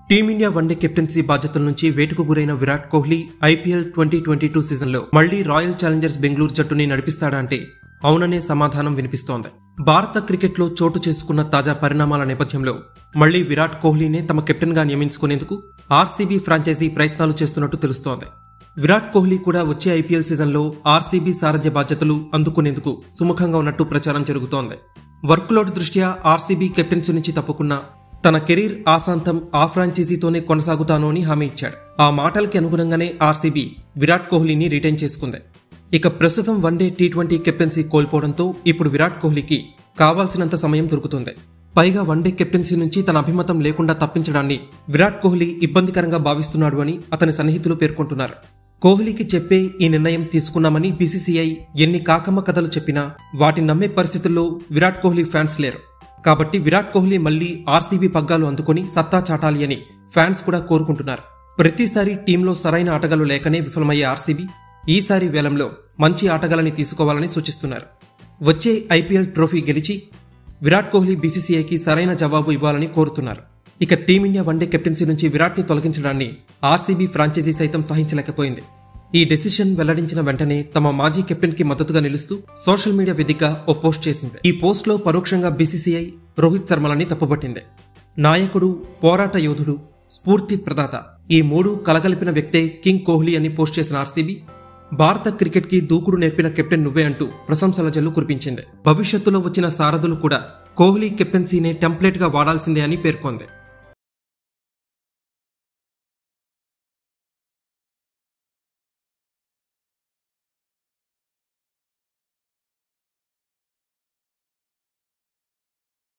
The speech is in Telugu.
టీమిండియా వన్డే కెప్టెన్సీ బాధ్యతల నుంచి వేటుకు గురైన Virat Kohli IPL twenty twenty two సీజన్లో మళ్లీ రాయల్ ఛాలెంజర్స్ బెంగళూరు జట్టుని నడిపిస్తాడా అంటే అవుననే సమాధానం వినిపిస్తోంది భారత క్రికెట్లో చోటు చేసుకున్న తాజా పరిణామాల నేపథ్యంలో మళ్లీ విరాట్ కోహ్లీనే తమ కెప్టెన్గా నియమించుకునేందుకు ఆర్సీబీ ఫ్రాంచైజీ ప్రయత్నాలు చేస్తున్నట్టు తెలుస్తోంది విరాట్ కోహ్లీ కూడా వచ్చే ఐపీఎల్ సీజన్లో ఆర్సీబీ సారథ్య బాధ్యతలు అందుకునేందుకు సుముఖంగా ఉన్నట్టు ప్రచారం జరుగుతోంది వర్క్లోడ్ దృష్ట్యా ఆర్సీబీ కెప్టెన్సీ నుంచి తప్పుకున్న తన కెరీర్ ఆశాంతం ఆ ఫ్రాంచైజీతోనే కొనసాగుతాను అని హామీ ఇచ్చాడు ఆ మాటలకి అనుగుణంగానే ఆర్సీబీ విరాట్ కోహ్లీని రిటైన్ చేసుకుంది ఇక ప్రస్తుతం వన్డే టీ ట్వంటీ కెప్టెన్సీ కోల్పోవడంతో ఇప్పుడు విరాట్ కోహ్లీకి కావాల్సినంత సమయం దొరుకుతుంది పైగా వన్డే కెప్టెన్సీ నుంచి తన అభిమతం లేకుండా తప్పించడాన్ని విరాట్ కోహ్లీ ఇబ్బందికరంగా భావిస్తున్నాడు అని అతని సన్నిహితులు పేర్కొంటున్నారు కోహ్లీకి చెప్పే ఈ నిర్ణయం తీసుకున్నామని బీసీసీఐ ఎన్ని కాకమ్మ కథలు చెప్పినా వాటిని నమ్మే పరిస్థితుల్లో విరాట్ కోహ్లీ ఫ్యాన్స్ లేరు కాబట్టి విరాట్ కోహ్లీ మళ్లీ ఆర్సీబీ పగ్గాలు అందుకొని సత్తా చాటాలి అని ఫ్యాన్స్ కూడా కోరుకుంటున్నారు ప్రతిసారి టీంలో సరైన ఆటగాళ్లు లేకనే విఫలమయ్యే ఆర్సీబీ ఈసారి వేలంలో మంచి ఆటగాళ్ళని తీసుకోవాలని సూచిస్తున్నారు వచ్చే ఐపీఎల్ ట్రోఫీ గెలిచి విరాట్ కోహ్లీ బీసీసీఐకి సరైన జవాబు ఇవ్వాలని కోరుతున్నారు ఇక టీమిండియా వన్డే కెప్టెన్సీ నుంచి విరాట్ని తొలగించడాన్ని ఆర్సీబీ ఫ్రాంచైజీ సైతం సహించలేకపోయింది ఈ డెసిషన్ వెల్లడించిన వెంటనే తమ మాజీ కెప్టెన్ కి మద్దతుగా నిలుస్తూ సోషల్ మీడియా వేదికగా ఓ పోస్ట్ చేసింది ఈ పోస్ట్ లో పరోక్షంగా బీసీసీఐ రోహిత్ శర్మలని తప్పుపట్టింది నాయకుడు పోరాట యోధుడు స్ఫూర్తి ప్రదాత ఈ మూడు కలగలిపిన వ్యక్తే కింగ్ కోహ్లీ అని పోస్ట్ చేసిన ఆర్సీబీ భారత క్రికెట్ కి దూకుడు నేర్పిన కెప్టెన్ నువ్వే అంటూ ప్రశంసల జల్లు కురిపించింది భవిష్యత్తులో వచ్చిన సారథులు కూడా కోహ్లీ కెప్టెన్సీనే టెంప్లెట్ గా వాడాల్సిందే అని పేర్కొంది